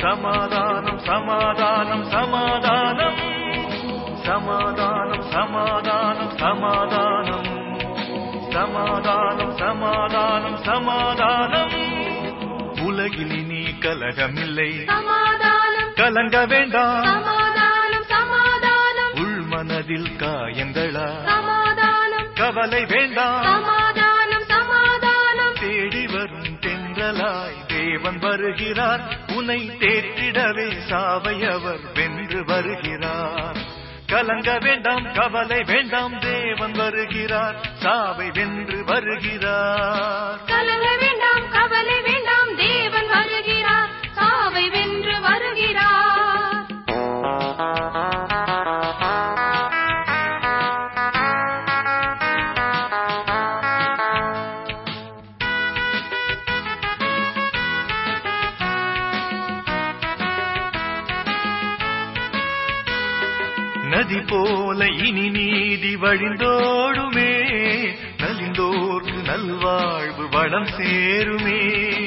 சமாதானம் சமாதானம் சமாதானம் சமாதானம் சமாதானம் சமாதானம் சமாதானம் சமாதானம் சமாதானம் உலகில் இனி கலகமில்லை சமாதானம் கலங்க வேண்டாம் சமாதானம் சமாதானம் உள்மனதில் காயங்களா சமாதானம் கவலை வேண்டாம் சமாதானம் சமாதானம் தேடி வரும் தென்றலாய் தேவன் வருகிறார் உனை தேற்றிடவே சாவை அவர் வென்று வருகிறார் கலங்க வேண்டாம் கவலை வேண்டாம் தேவன் வருகிறார் சாவை வென்று வருகிறார் கலங்க வேண்டாம் கவலை வேண்டாம் தேவன் வருகிறார் சாவை வென்று வருகிறார் நதி போல இனி நீதி வழிந்தோடுமே நலிந்தோர்க்கு நல்வாழ்வு வளம் சேருமே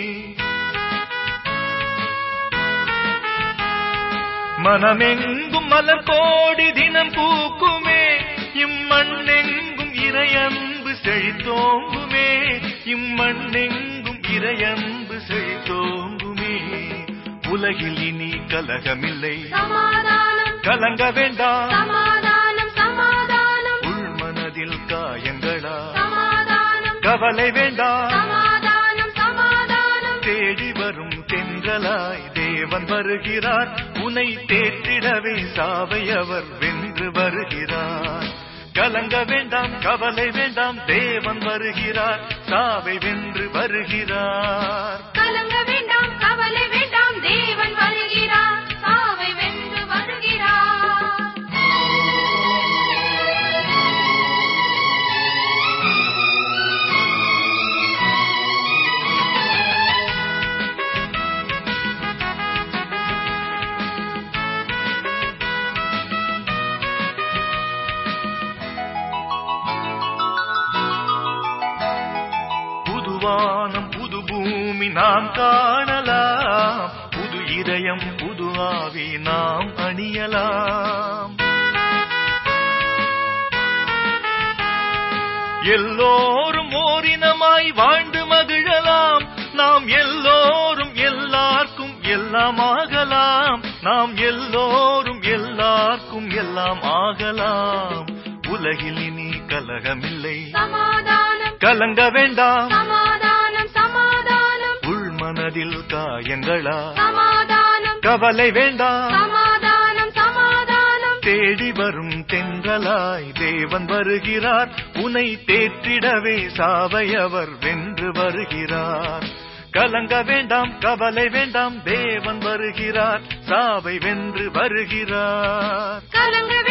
மனமெங்கும் மலர் கோடி தினம் பூக்குமே இம்மண்ணெங்கும் இறையன்பு செழித்தோங்குமே இம்மண்ணெங்கும் இறையன்பு செழித்தோங்குமே உலகில் இனி கலகமில்லை சமாதானம் கலங்க வேண்டாம் சமாதானம் சமாதானம் உள்மனதில் காயங்களா சமாதானம் கவலை வேண்டாம் சமாதானம் சமாதானம் தேடி வரும் தென்றலாய் தேவன் வருகிறார் உனை தேற்றிடவே சாவை அவர் வென்று வருகிறார் கலங்க வேண்டாம் கவலை வேண்டாம் தேவன் வருகிறார் சாவை வென்று வருகிறார் கலங்க வேண்டாம் கவலை வேண்டாம் தேவன் வருகிறார் சாவை வென்று வருகிறார் புதுவானம் புது பூமி நாம் காணலாம் புது இதயம் புது ஆவி நாம் அணியலாம் எல்லோரும் ஓரினமாய் வாழ்ந்து மகிழலாம் நாம் எல்லோரும் எல்லாருக்கும் எல்லாம் ஆகலாம் நாம் எல்லோரும் எல்லாருக்கும் எல்லாம் ஆகலாம் உலகில் இனி கலகமில்லை சமாதானம் கலங்க வேண்டாம் சமாதானம் சமாதானம் உள்மனதில் காயங்களா சமாதானம் கவலை வேண்டாம் சமாதானம் சமாதானம் தேடி வரும் தென்றலாய் தேவன் வருகிறார் உனை தேற்றிடவே சாவை அவர் வென்று வருகிறார் கலங்க வேண்டாம் கவலை வேண்டாம் தேவன் வருகிறார் சாவை வென்று வருகிறார் கலங்க